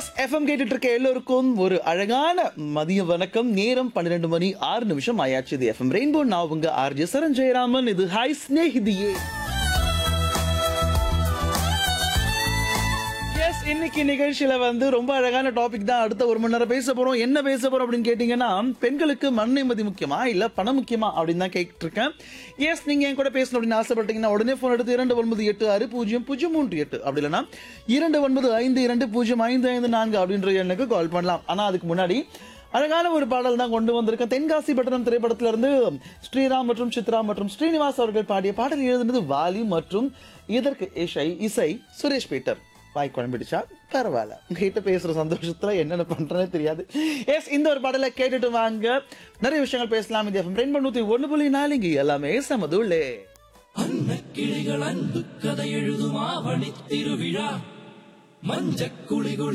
S FM கேட்டுட்டு இருக்க எல்லோருக்கும் ஒரு அழகான மதிய வணக்கம் நேரம் பன்னிரெண்டு மணி ஆறு நிமிஷம் ஆயாச்சு இது எஃப்எம் ரெயின்போ நான் உங்க ஆர்ஜி சரண் ஜெயராமன் இது ஹாய் ஸ்நேகிதியே எஸ் இன்னைக்கு நிகழ்ச்சியில வந்து ரொம்ப அழகான டாபிக் தான் அடுத்த ஒரு மணி நேரம் பேச போறோம் என்ன பேச போறோம் அப்படின்னு கேட்டீங்கன்னா பெண்களுக்கு மன நிம்மதி முக்கியமா இல்ல பணம் முக்கியமா அப்படின்னு தான் கேட்டு இருக்கேன் எஸ் நீங்க என் கூட பேசணும் அப்படின்னு ஆசைப்பட்டீங்கன்னா உடனே போன் எடுத்து இரண்டு ஒன்பது எட்டு ஆறு பூஜ்ஜியம் பூஜ்ஜியம் மூன்று எட்டு அப்படி இல்லைன்னா இரண்டு ஒன்பது ஐந்து இரண்டு பூஜ்ஜியம் ஐந்து ஐந்து நான்கு அப்படின்ற எண்ணுக்கு கால் பண்ணலாம் ஆனா அதுக்கு முன்னாடி அழகான ஒரு பாடல் தான் கொண்டு வந்திருக்கேன் தென்காசி பட்டணம் திரைப்படத்துல இருந்து ஸ்ரீராம் மற்றும் சித்ரா மற்றும் ஸ்ரீனிவாஸ் அவர்கள் பாடிய பாடல் எழுதுனது வாலி மற்றும் இதற்கு இசை இசை சுரேஷ் பீட்டர் வாய் குழம்பிடுச்சா பரவாயில்ல உங்ககிட்ட பேசுற சந்தோஷத்துல என்னென்ன பண்றேன்னு தெரியாது எஸ் இந்த ஒரு பாடலை கேட்டுட்டு வாங்க நிறைய விஷயங்கள் பேசலாம் இது ரெண்டு நூத்தி ஒண்ணு புள்ளி நாலு இங்க எல்லாமே சமதுள்ளே அன்னக்கிளிகள் அன்பு கதை எழுதும் ஆவணி திருவிழா மஞ்சக்குளிகுள்